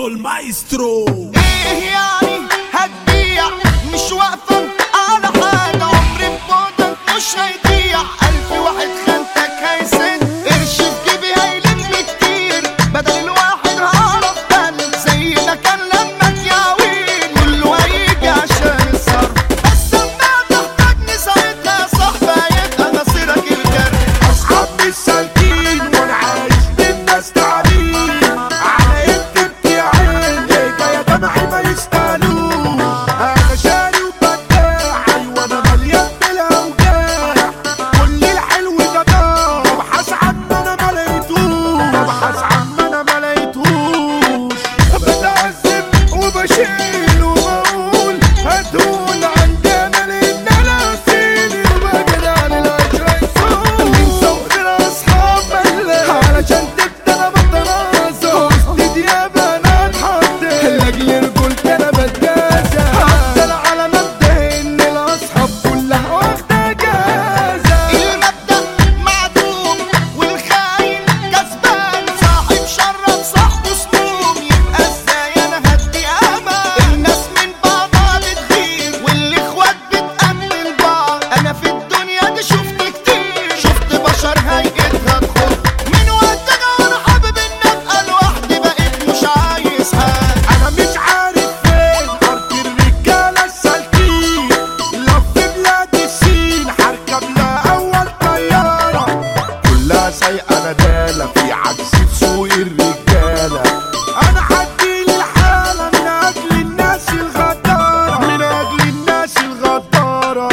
ميدو المايسترو ايه يعني هتبيع مش واقفة على حاجة عمري ببعدك مش هيضيع ألف واحد خانتك هيسد قرش في جيبي هيلم كتير بدل الواحد هعرف بل زي ده كان لما تياوين كله هيجي عشان الصرف بس اما تحتاجني ساعتها يا صاحبي يبقى مصيرك الجرح اصحاب مش سالكين وانا عايش للناس تعبين على قد بتاعين ايه ده يا دمعي ما يسالوش انا شاري وبداع ايوه انا مليان بالاوجاع كل الحلو ده ضاع ببحث عن ما انا ما لقيتوش ببحث عن ما انا ما لقيتوش بتعذب وبشيل وبقول هتقول عندنا لان انا سيني وبجري على العشرة يسوق من صغر الاصحاب ملة علشان تبدا انا بطرازة وسط ديابة انا اتحط لاجل رجولتي انا بتجازى هفضل على مبدأ ان الاصحاب كلها واخدة اجازة المبدأ معدوم والخاين كسبان صاحب شرف صاحبه سموم يبقى ازاي انا هدي امان الناس من بعضها بتغير والاخوات بتقتل بعض انا في الدنيا دي شفت كتير شفت بشر هيئتها تخط من وقت انا وانا حابب ان ابقى لوحدي بقيت مش عايز حد انا مش عارف فين ارض الرجاله السالكين لو في بلاد الصين هركب لها اول طياره كلها سايقه ندالة في عكس سوق الرجاله انا هدي الحاله من اجل الناس الغداره من اجل الناس الغداره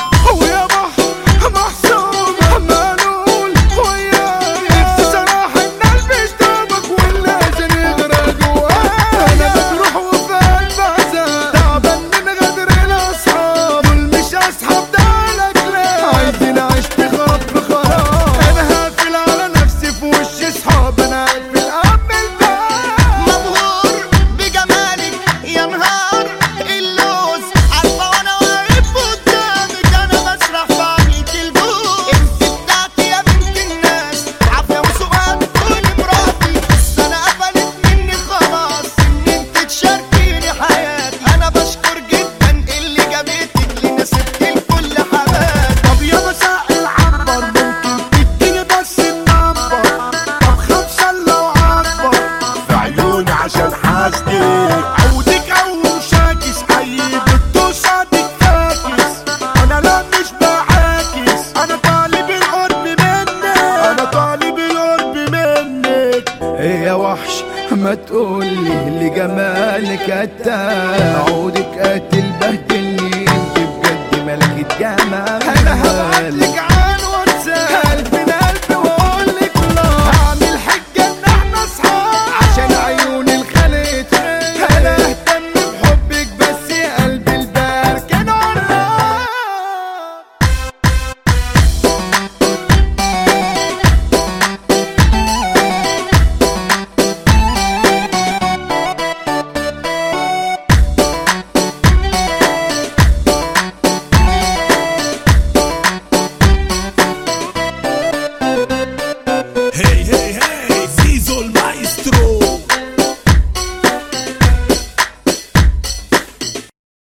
ويا بحر محسوب منقول وياي نفسي صراحة ان البس دمك واللازم يغرق جوايا انا بتروح وفات بعزة تعبان من غدر الاصحاب دول مش اصحاب دالك لا عايزين اعيش في خراب في خراب انا هقفل على نفسي في وش اصحاب انا هقفل قبل الباب مبهور بجمالك يا نهار اللوز عارفة وانا واقف قدامك انا بسرح بعمل البوز انت بتاعتي يا بنت الناس عافية وسؤال تكوني مراتي بس انا قفلت مني خلاص ان انت تشاركيني حياتي انا بشكر جدا اللي جابتك لنا ست الكل حبايبي طب يا مساء العنبر ممكن تديني بس النمبر طب خمسة لو عبر في عيوني عشان حاسدك عودك او شاكس اي بتوصدك فاكس انا لا مش بعاكس انا طالب القرب منك انا طالب القرب منك ايه يا وحش ما تقولي لجمالك قتال عودك قاتل بهدلني انت بجد ملكة جمال انا هبعتلك